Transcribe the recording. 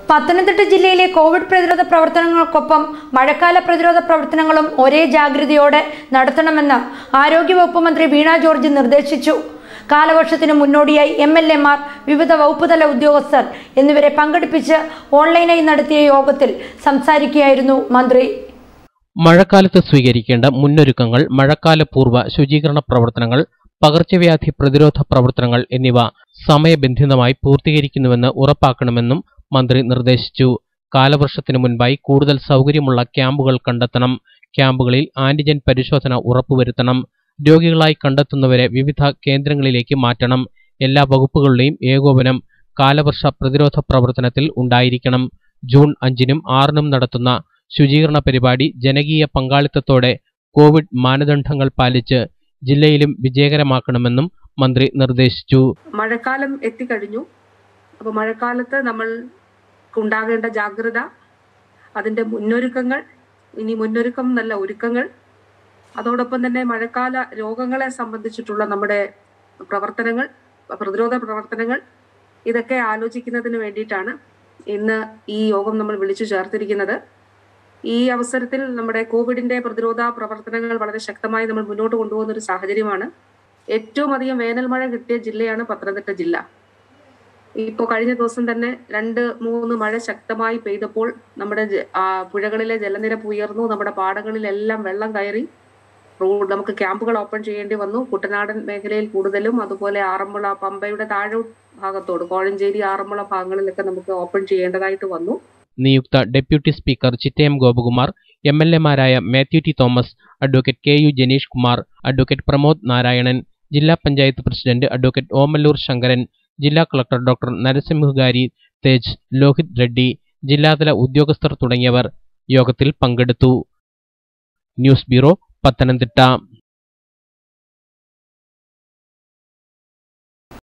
പത്തനംതിട്ട ജില്ലയിലെ കോവിഡ് പ്രതിരോധ പ്രവർത്തനങ്ങൾക്കൊപ്പം മഴക്കാല പ്രതിരോധ പ്രവർത്തനങ്ങളും ഒരേ ജാഗ്രതയോടെ നടത്തണമെന്ന് ആരോഗ്യവകുപ്പ് മന്ത്രി വീണ ജോർജ് നിർദ്ദേശിച്ചു കാലവർഷത്തിന് മുന്നോടിയായി എം എൽ എമാർ വിവിധ വകുപ്പുതല ഉദ്യോഗസ്ഥർ എന്നിവരെ പങ്കെടുപ്പിച്ച് ഓൺലൈനായി നടത്തിയ യോഗത്തിൽ സംസാരിക്കുകയായിരുന്നു മന്ത്രി മഴക്കാലത്ത് സ്വീകരിക്കേണ്ട മുന്നൊരുക്കങ്ങൾ മഴക്കാലപൂർവ്വ ശുചീകരണ പ്രവർത്തനങ്ങൾ പകർച്ചവ്യാധി പ്രതിരോധ പ്രവർത്തനങ്ങൾ എന്നിവ സമയബന്ധിതമായി പൂർത്തീകരിക്കുന്നുവെന്ന് ഉറപ്പാക്കണമെന്നും മന്ത്രി നിർദ്ദേശിച്ചു കാലവർഷത്തിനു മുൻപായി കൂടുതൽ സൗകര്യമുള്ള ക്യാമ്പുകൾ കണ്ടെത്തണം ക്യാമ്പുകളിൽ ആന്റിജൻ പരിശോധന ഉറപ്പുവരുത്തണം രോഗികളായി കണ്ടെത്തുന്നവരെ വിവിധ കേന്ദ്രങ്ങളിലേക്ക് മാറ്റണം എല്ലാ വകുപ്പുകളുടെയും ഏകോപനം കാലവർഷ പ്രതിരോധ പ്രവർത്തനത്തിൽ ഉണ്ടായിരിക്കണം ജൂൺ അഞ്ചിനും ആറിനും നടത്തുന്ന ശുചീകരണ പരിപാടി ജനകീയ പങ്കാളിത്തത്തോടെ കോവിഡ് മാനദണ്ഡങ്ങൾ പാലിച്ച് ജില്ലയിലും വിജയകരമാക്കണമെന്നും മന്ത്രി നിർദ്ദേശിച്ചു മഴക്കാലം എത്തിക്കഴിഞ്ഞു അപ്പോൾ മഴക്കാലത്ത് നമ്മൾ ഉണ്ടാകേണ്ട ജാഗ്രത അതിൻ്റെ മുന്നൊരുക്കങ്ങൾ ഇനി മുന്നൊരുക്കം എന്നല്ല ഒരുക്കങ്ങൾ അതോടൊപ്പം തന്നെ മഴക്കാല രോഗങ്ങളെ സംബന്ധിച്ചിട്ടുള്ള നമ്മുടെ പ്രവർത്തനങ്ങൾ പ്രതിരോധ പ്രവർത്തനങ്ങൾ ഇതൊക്കെ ആലോചിക്കുന്നതിന് വേണ്ടിയിട്ടാണ് ഇന്ന് ഈ യോഗം നമ്മൾ വിളിച്ചു ചേർത്തിരിക്കുന്നത് ഈ അവസരത്തിൽ നമ്മുടെ കോവിഡിന്റെ പ്രതിരോധ പ്രവർത്തനങ്ങൾ വളരെ ശക്തമായി നമ്മൾ മുന്നോട്ട് കൊണ്ടുപോകുന്ന ഒരു സാഹചര്യമാണ് ഏറ്റവും അധികം വേനൽ മഴ കിട്ടിയ ജില്ലയാണ് പത്തനംതിട്ട ജില്ല ഇപ്പോൾ കഴിഞ്ഞ ദിവസം തന്നെ രണ്ട് മൂന്ന് മഴ ശക്തമായി പെയ്തപ്പോൾ നമ്മുടെ ജ- ആ, പുഴകളിലെ ജലനിരപ്പ് ഉയർന്നു നമ്മുടെ പാടങ്ങളിലെല്ലാം വെള്ളം കയറി റോഡ് നമുക്ക് ക്യാമ്പുകൾ ഓപ്പൺ ചെയ്യേണ്ടി വന്നു കുട്ടനാടൻ മേഖലയിൽ കൂടുതലും അതുപോലെ ആറന്മുള പമ്പയുടെ താഴെ ഭാഗത്തോട് കോഴഞ്ചേരി ആറന്മുള ഭാഗങ്ങളിലൊക്കെ നമുക്ക് ഓപ്പൺ ചെയ്യേണ്ടതായിട്ട് വന്നു നിയുക്ത deputy speaker Chittayam Gopakumar M L എമാരായ Mathew T Thomas advocate K U Janeesh Kumar advocate Pramod Narayanan ജില്ലാ പഞ്ചായത്ത് പ്രസിഡന്റ് അഡ്വക്കേറ്റ് ഓമല്ലൂർ ശങ്കരൻ ജില്ലാ കളക്ടർ ഡോക്ടർ നരസിംഹകാരി തേജ് ലോഹിത് റെഡ്ഡി ജില്ലാതല ഉദ്യോഗസ്ഥർ തുടങ്ങിയവർ യോഗത്തിൽ പങ്കെടുത്തു ന്യൂസ് ബ്യൂറോ പത്തനംതിട്ട